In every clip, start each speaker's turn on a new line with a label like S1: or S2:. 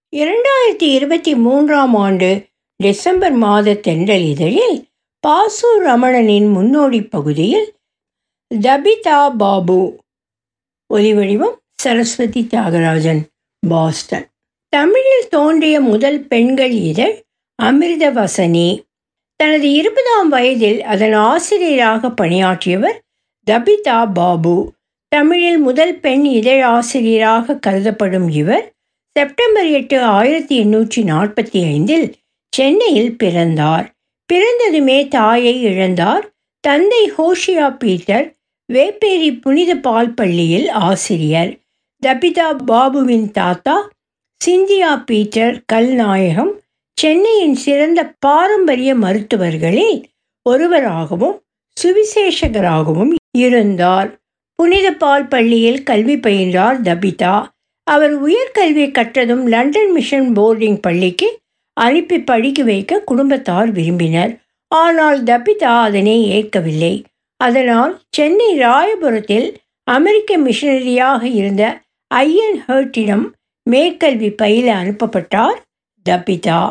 S1: இரண்டாயிரத்தி இருபத்தி மூன்றாம் ஆண்டு டிசம்பர் மாத தென்றல் இதழில் பாசு ரமணனின் முன்னோடி பகுதியில் தபிதா பாபு ஒலிவடிவம் சரஸ்வதி தியாகராஜன் பாஸ்டன் தமிழில் தோன்றிய முதல் பெண்கள் இதழ் அமிர்தவசனி தனது இருபதாம் வயதில் அதன் ஆசிரியராக பணியாற்றியவர் தபிதா பாபு தமிழில் முதல் பெண் இதழ் ஆசிரியராக கருதப்படும் இவர் செப்டம்பர் எட்டு ஆயிரத்தி எண்ணூற்றி நாற்பத்தி ஐந்தில் சென்னையில் பிறந்தார் பிறந்ததுமே தாயை இழந்தார் தந்தை ஹோஷியா பீட்டர் வேப்பேரி புனித பால் பள்ளியில் ஆசிரியர் தபிதா பாபுவின் தாத்தா சிந்தியா பீட்டர் கல்நாயகம் சென்னையின் சிறந்த பாரம்பரிய மருத்துவர்களில் ஒருவராகவும் சுவிசேஷகராகவும் இருந்தார் புனித பால் பள்ளியில் கல்வி பயின்றார் தபிதா அவர் உயர்கல்வி கற்றதும் லண்டன் மிஷன் போர்டிங் பள்ளிக்கு அனுப்பி படிக்க வைக்க குடும்பத்தார் விரும்பினர் ஆனால் தபிதா அதனை ஏற்கவில்லை அதனால் சென்னை ராயபுரத்தில் அமெரிக்க மிஷனரியாக இருந்த ஐயன் ஹர்ட்டிடம் மேற்கல்வி பயில அனுப்பப்பட்டார் தபிதா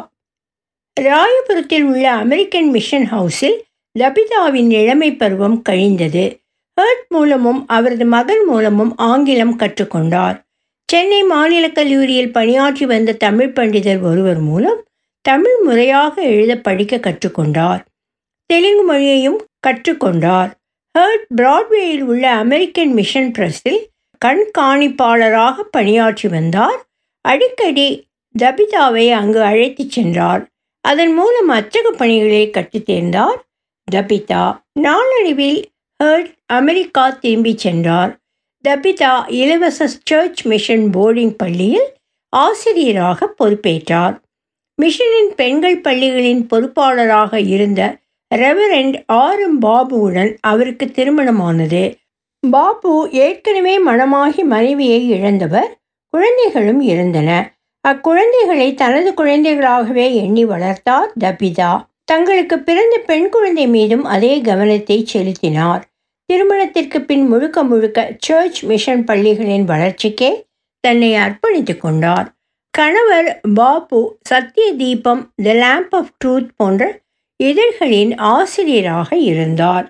S1: ராயபுரத்தில் உள்ள அமெரிக்கன் மிஷன் ஹவுஸில் லபிதாவின் இளமை பருவம் கழிந்தது ஹர்ட் மூலமும் அவரது மகன் மூலமும் ஆங்கிலம் கற்றுக்கொண்டார் சென்னை மாநில கல்லூரியில் பணியாற்றி வந்த தமிழ் பண்டிதர் ஒருவர் மூலம் தமிழ் முறையாக எழுத படிக்க கற்றுக்கொண்டார் தெலுங்கு மொழியையும் கற்றுக்கொண்டார் ஹர்ட் பிராட்வேயில் உள்ள அமெரிக்கன் மிஷன் பிரஸில் கண்காணிப்பாளராக பணியாற்றி வந்தார் அடிக்கடி தபிதாவை அங்கு அழைத்துச் சென்றார் அதன் மூலம் அச்சக பணிகளை கற்றுத் தேர்ந்தார் தபிதா நாளடைவில் ஹர்ட் அமெரிக்கா திரும்பி சென்றார் தபிதா இலவச சர்ச் மிஷன் போர்டிங் பள்ளியில் ஆசிரியராக பொறுப்பேற்றார் மிஷனின் பெண்கள் பள்ளிகளின் பொறுப்பாளராக இருந்த ரெவரண்ட் ஆர் எம் பாபுவுடன் அவருக்கு திருமணமானது பாபு ஏற்கனவே மணமாகி மனைவியை இழந்தவர் குழந்தைகளும் இருந்தன அக்குழந்தைகளை தனது குழந்தைகளாகவே எண்ணி வளர்த்தார் தபிதா தங்களுக்கு பிறந்த பெண் குழந்தை மீதும் அதே கவனத்தை செலுத்தினார் திருமணத்திற்கு பின் முழுக்க முழுக்க சர்ச் மிஷன் பள்ளிகளின் வளர்ச்சிக்கே தன்னை அர்ப்பணித்துக் கொண்டார் கணவர் பாபு சத்திய தீபம் த லேம்ப் ஆஃப் ட்ரூத் போன்ற இதழ்களின் ஆசிரியராக இருந்தார்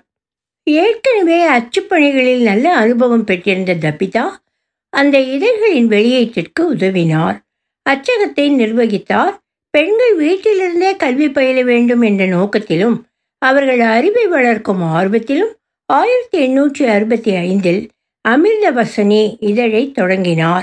S1: ஏற்கனவே அச்சுப்பணிகளில் நல்ல அனுபவம் பெற்றிருந்த தபிதா அந்த இதழ்களின் வெளியீட்டிற்கு உதவினார் அச்சகத்தை நிர்வகித்தார் பெண்கள் வீட்டிலிருந்தே கல்வி பயில வேண்டும் என்ற நோக்கத்திலும் அவர்கள் அறிவை வளர்க்கும் ஆர்வத்திலும் ஆயிரத்தி எண்ணூற்றி அறுபத்தி ஐந்தில் அமிர்தவசனி இதழை தொடங்கினார்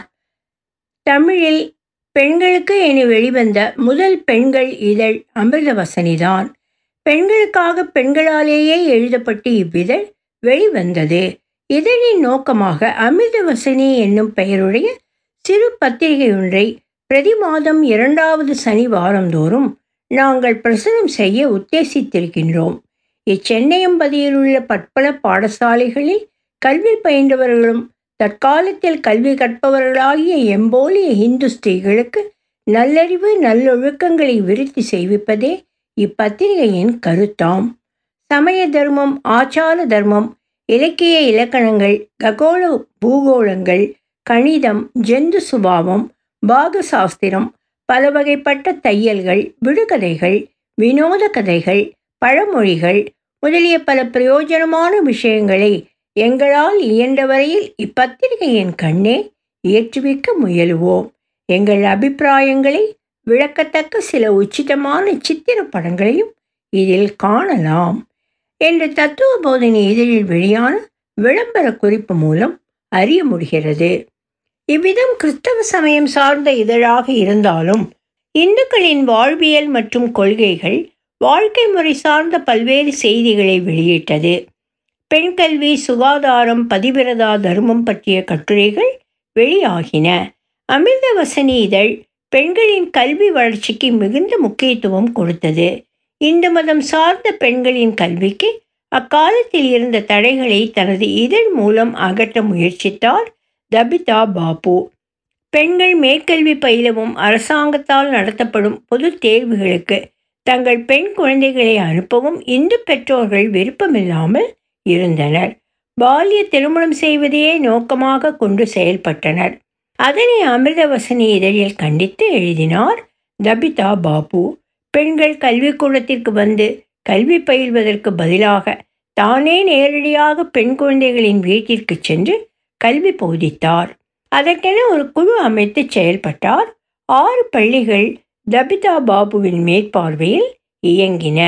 S1: தமிழில் பெண்களுக்கு என வெளிவந்த முதல் பெண்கள் இதழ் அமிர்தவசனிதான் பெண்களுக்காக பெண்களாலேயே எழுதப்பட்டு இவ்விதழ் வெளிவந்தது இதழின் நோக்கமாக அமிர்தவசனி என்னும் பெயருடைய சிறு பத்திரிகை ஒன்றை பிரதி மாதம் இரண்டாவது சனி வாரந்தோறும் நாங்கள் பிரசுரம் செய்ய உத்தேசித்திருக்கின்றோம் இச்சென்னையம்பதியில் உள்ள பற்பல பாடசாலைகளில் கல்வி பயின்றவர்களும் தற்காலத்தில் கல்வி கற்பவர்களாகிய எம்போலிய இந்து ஸ்திரீகளுக்கு நல்லறிவு நல்லொழுக்கங்களை விருத்தி செய்விப்பதே இப்பத்திரிகையின் கருத்தாம் சமய தர்மம் ஆச்சார தர்மம் இலக்கிய இலக்கணங்கள் ககோள பூகோளங்கள் கணிதம் ஜந்து சுபாவம் பாகசாஸ்திரம் பல வகைப்பட்ட தையல்கள் விடுகதைகள் வினோத கதைகள் பழமொழிகள் முதலிய பல பிரயோஜனமான விஷயங்களை எங்களால் இயன்ற வரையில் இப்பத்திரிகையின் கண்ணே ஏற்றுவிக்க முயலுவோம் எங்கள் அபிப்பிராயங்களை விளக்கத்தக்க சில உச்சிதமான சித்திர படங்களையும் இதில் காணலாம் என்ற தத்துவ போதனை இதழில் வெளியான விளம்பர குறிப்பு மூலம் அறிய முடிகிறது இவ்விதம் கிறிஸ்தவ சமயம் சார்ந்த இதழாக இருந்தாலும் இந்துக்களின் வாழ்வியல் மற்றும் கொள்கைகள் வாழ்க்கை முறை சார்ந்த பல்வேறு செய்திகளை வெளியிட்டது பெண் கல்வி சுகாதாரம் பதிவிரதா தர்மம் பற்றிய கட்டுரைகள் வெளியாகின அமிர்தவசனி இதழ் பெண்களின் கல்வி வளர்ச்சிக்கு மிகுந்த முக்கியத்துவம் கொடுத்தது இந்து மதம் சார்ந்த பெண்களின் கல்விக்கு அக்காலத்தில் இருந்த தடைகளை தனது இதழ் மூலம் அகற்ற முயற்சித்தார் தபிதா பாபு பெண்கள் மேற்கல்வி பயிலவும் அரசாங்கத்தால் நடத்தப்படும் பொது தேர்வுகளுக்கு தங்கள் பெண் குழந்தைகளை அனுப்பவும் இந்து பெற்றோர்கள் விருப்பமில்லாமல் இருந்தனர் பால்ய திருமணம் செய்வதையே நோக்கமாக கொண்டு செயல்பட்டனர் அதனை அமிர்தவசனி இதழில் கண்டித்து எழுதினார் தபிதா பாபு பெண்கள் கல்விக்கூடத்திற்கு வந்து கல்வி பயில்வதற்கு பதிலாக தானே நேரடியாக பெண் குழந்தைகளின் வீட்டிற்கு சென்று கல்வி போதித்தார் அதற்கென ஒரு குழு அமைத்து செயல்பட்டார் ஆறு பள்ளிகள் தபிதா பாபுவின் மேற்பார்வையில் இயங்கின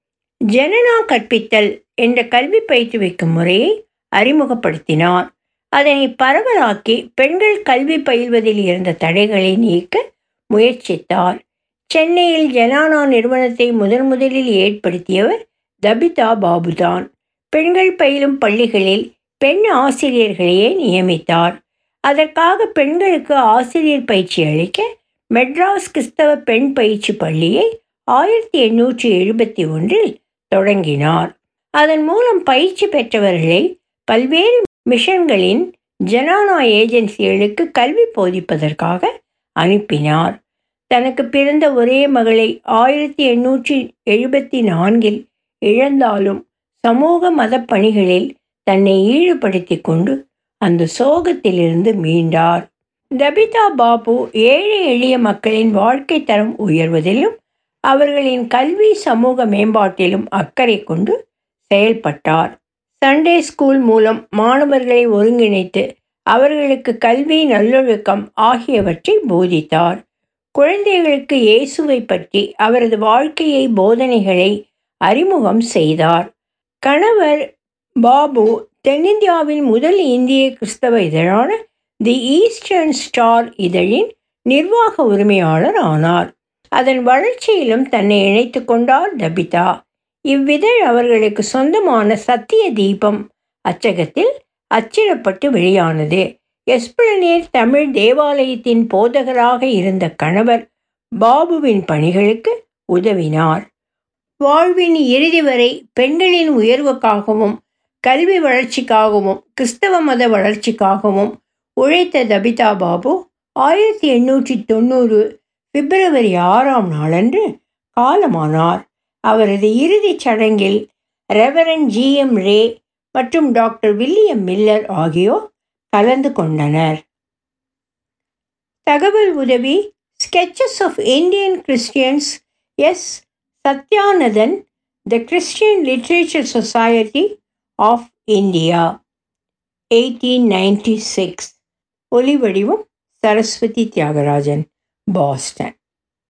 S1: ஜனனா கற்பித்தல் என்ற கல்வி பயிற்றுவிக்கும் முறையை அறிமுகப்படுத்தினார் அதனை பரவலாக்கி பெண்கள் கல்வி பயில்வதில் இருந்த தடைகளை நீக்க முயற்சித்தார் சென்னையில் ஜனானா நிறுவனத்தை முதன் முதலில் ஏற்படுத்தியவர் தபிதா பாபுதான் பெண்கள் பயிலும் பள்ளிகளில் பெண் ஆசிரியர்களையே நியமித்தார் அதற்காக பெண்களுக்கு ஆசிரியர் பயிற்சி அளிக்க மெட்ராஸ் கிறிஸ்தவ பெண் பயிற்சி பள்ளியை ஆயிரத்தி எண்ணூற்றி எழுபத்தி ஒன்றில் தொடங்கினார் அதன் மூலம் பயிற்சி பெற்றவர்களை பல்வேறு மிஷன்களின் ஜனானா ஏஜென்சிகளுக்கு கல்வி போதிப்பதற்காக அனுப்பினார் தனக்கு பிறந்த ஒரே மகளை ஆயிரத்தி எண்ணூற்றி எழுபத்தி நான்கில் இழந்தாலும் சமூக மத பணிகளில் தன்னை ஈடுபடுத்தி கொண்டு அந்த சோகத்திலிருந்து மீண்டார் தபிதா பாபு ஏழை எளிய மக்களின் வாழ்க்கை தரம் உயர்வதிலும் அவர்களின் கல்வி சமூக மேம்பாட்டிலும் அக்கறை கொண்டு செயல்பட்டார் சண்டே ஸ்கூல் மூலம் மாணவர்களை ஒருங்கிணைத்து அவர்களுக்கு கல்வி நல்லொழுக்கம் ஆகியவற்றை போதித்தார் குழந்தைகளுக்கு இயேசுவை பற்றி அவரது வாழ்க்கையை போதனைகளை அறிமுகம் செய்தார் கணவர் பாபு தென்னிந்தியாவின் முதல் இந்திய கிறிஸ்தவ இதழான தி ஈஸ்டர்ன் ஸ்டார் இதழின் நிர்வாக உரிமையாளர் ஆனார் அதன் வளர்ச்சியிலும் தன்னை இணைத்து கொண்டார் தபிதா இவ்விதழ் அவர்களுக்கு சொந்தமான சத்திய தீபம் அச்சகத்தில் அச்சிடப்பட்டு வெளியானது எஸ்பிளனேர் தமிழ் தேவாலயத்தின் போதகராக இருந்த கணவர் பாபுவின் பணிகளுக்கு உதவினார் வாழ்வின் இறுதி வரை பெண்களின் உயர்வுக்காகவும் கல்வி வளர்ச்சிக்காகவும் கிறிஸ்தவ மத வளர்ச்சிக்காகவும் உழைத்த தபிதா பாபு ஆயிரத்தி எண்ணூற்றி தொண்ணூறு பிப்ரவரி ஆறாம் நாளன்று காலமானார் அவரது இறுதிச் சடங்கில் ரெவரன் ஜி எம் ரே மற்றும் டாக்டர் வில்லியம் மில்லர் ஆகியோர் கலந்து கொண்டனர் தகவல் உதவி sketches of Indian Christians S Satyanathan the Christian literature society of India eighteen ninety six ஒலிவடிவம் சரஸ்வதி தியாகராஜன் பாஸ்டன்